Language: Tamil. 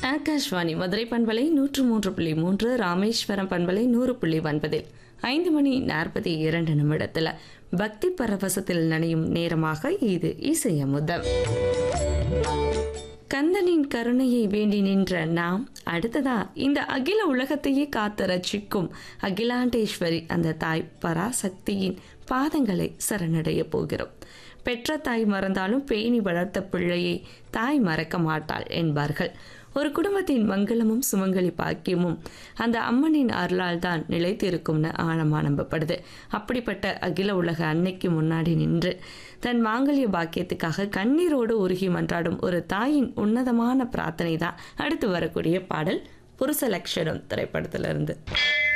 ஆகாஷ்வாணி மதுரை பண்பலை நூற்று மூன்று புள்ளி மூன்று ராமேஸ்வரம் பண்பலை நூறு புள்ளி ஒன்பதில் ஐந்து மணி நாற்பத்தி இரண்டு நிமிடத்தில் பக்தி பரவசத்தில் நனையும் நேரமாக இது இசையமுதம் கந்தனின் கருணையை வேண்டி நின்ற நாம் அடுத்ததா இந்த அகில உலகத்தையே காத்து ரட்சிக்கும் அகிலாண்டேஸ்வரி அந்த தாய் பராசக்தியின் பாதங்களை சரணடைய போகிறோம் பெற்ற தாய் மறந்தாலும் பேணி வளர்த்த பிள்ளையை தாய் மறக்க மாட்டாள் என்பார்கள் ஒரு குடும்பத்தின் மங்களமும் சுமங்கலி பாக்கியமும் அந்த அம்மனின் அருளால் தான் நிலைத்திருக்கும்னு ஆழமா நம்பப்படுது அப்படிப்பட்ட அகில உலக அன்னைக்கு முன்னாடி நின்று தன் மாங்கல்ய பாக்கியத்துக்காக கண்ணீரோடு உருகி மன்றாடும் ஒரு தாயின் உன்னதமான பிரார்த்தனை தான் அடுத்து வரக்கூடிய பாடல் புருஷ லட்சணம் திரைப்படத்திலிருந்து